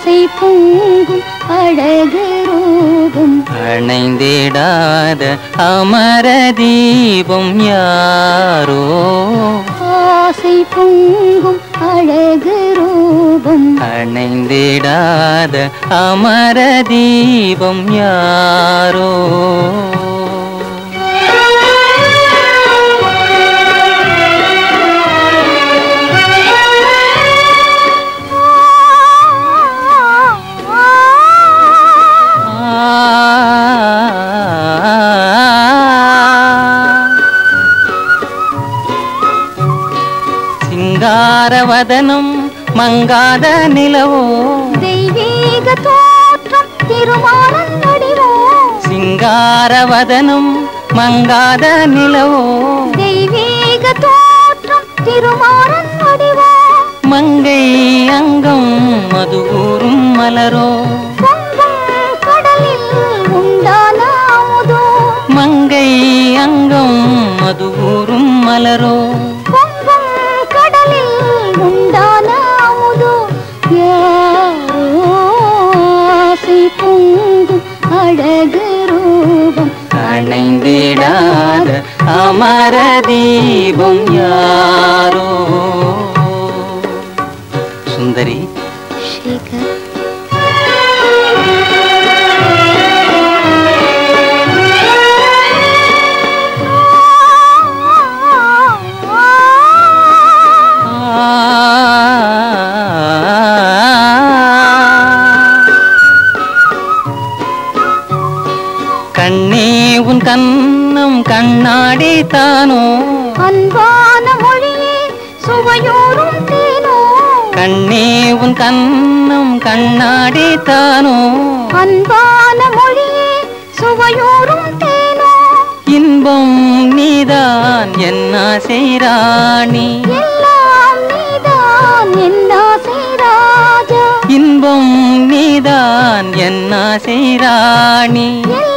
ஆசை பொங்கும் அழகு ரூபம் அணைந்திடாத அமர தீபம் யாரோ ஆசை பொங்கும் அழகு ரூபம் அணைந்திடாத அமர தீபம் யாரோ சிங்காரவதனம் மங்காத நிலவோ தெய்வீக தோற்றம் திருமாலன் வடிவோ சிங்காரவதனம் மங்காத நிலவோ தெய்வீக தோற்றம் திருமாலன் வடிவோ மங்கை அங்கம் மதுகூறும் மலரோ பொங்கும் கடலில் உண்டான அமுதோ மங்கை அங்கம் மதுகூறும் மலரோ பொங்கும் கடலில் உண்டான அமுதோ யாரோ ஆசை பொங்கும் அழகு ரூபம் அணைந்திடாத அமர தீபம் யாரோ சுந்தரி சேகர் கண்ணே உன் கண்ணம் கண்ணாடி தானோ அன்பான மொழியே சுவையோரும் தேனோ கண்ணே உன் கண்ணம் கண்ணாடி தானோ அன்பான மொழியே சுவையோரும் தேனோ இன்பம் நீதான் என்ன செய்ராணி எல்லாம் நீதான் என்ன செய்ராஜா இன்பம் நீதான் என்ன செய்ராணி எல்லாம்